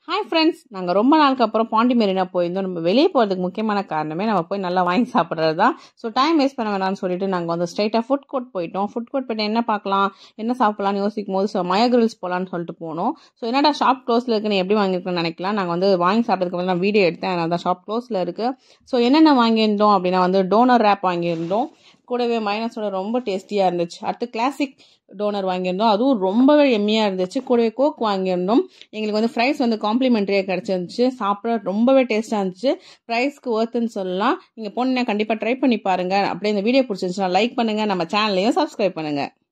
hi friends நாங்கள் ரொம்ப நாளுக்கு அப்புறம் பாண்டி மெரினா போயிருந்தோம் நம்ம வெளியே போகிறதுக்கு முக்கியமான காரணமே நம்ம போய் நல்லா வாங்கி சாப்பிட்றது தான் ஸோ டைம் வேஸ்ட் பண்ண வேணாம்னு சொல்லிட்டு நாங்கள் வந்து ஸ்ட்ரைட்டாக ஃபுட் கோர்ட் போயிட்டோம் ஃபுட் கோர்ட் போயிட்டு என்ன பார்க்கலாம் என்ன சாப்பிடலாம்னு யோசிக்கும் போது ஸோ மய கிரில்ஸ் போகலான்னு சொல்லிட்டு போனோம் ஸோ என்னடா ஷாப் க்ளோஸில் இருக்குன்னு எப்படி வாங்கியிருக்கேன்னு நினைக்கலாம் நாங்கள் வந்து வாங்கி சாப்பிட்டதுக்கு அப்புறம் நான் வீடியோ எடுத்தேன் அதனால தான் ஷாப் க்ளோஸில் இருக்குது ஸோ என்னென்ன வாங்கியிருந்தோம் அப்படின்னா வந்து டோனர் ரேப் வாங்கியிருந்தோம் கூடவே மைனஸோட ரொம்ப டேஸ்டியாக இருந்துச்சு அடுத்து கிளாசிக் டோனர் வாங்கியிருந்தோம் அதுவும் ரொம்பவே எம்மியாக இருந்துச்சு கூடவே கோக் வாங்கியிருந்தோம் எங்களுக்கு வந்து ஃப்ரைஸ் வந்து காம்ப்ளிமெண்ட்ரியாக கிடச்சிருந்துச்சு சாப்பிட ரொம்பவே டேஸ்ட்டாக இருந்துச்சு ப்ரைஸ்க்கு ஒர்த்துன்னு சொல்லலாம் நீங்கள் போனீங்கன்னா கண்டிப்பாக ட்ரை பண்ணி பாருங்கள் அப்படியே இந்த வீடியோ பிடிச்சிருந்துச்சுன்னா லைக் பண்ணுங்கள் நம்ம சேனலையும் சப்ஸ்கிரைப் பண்ணுங்கள்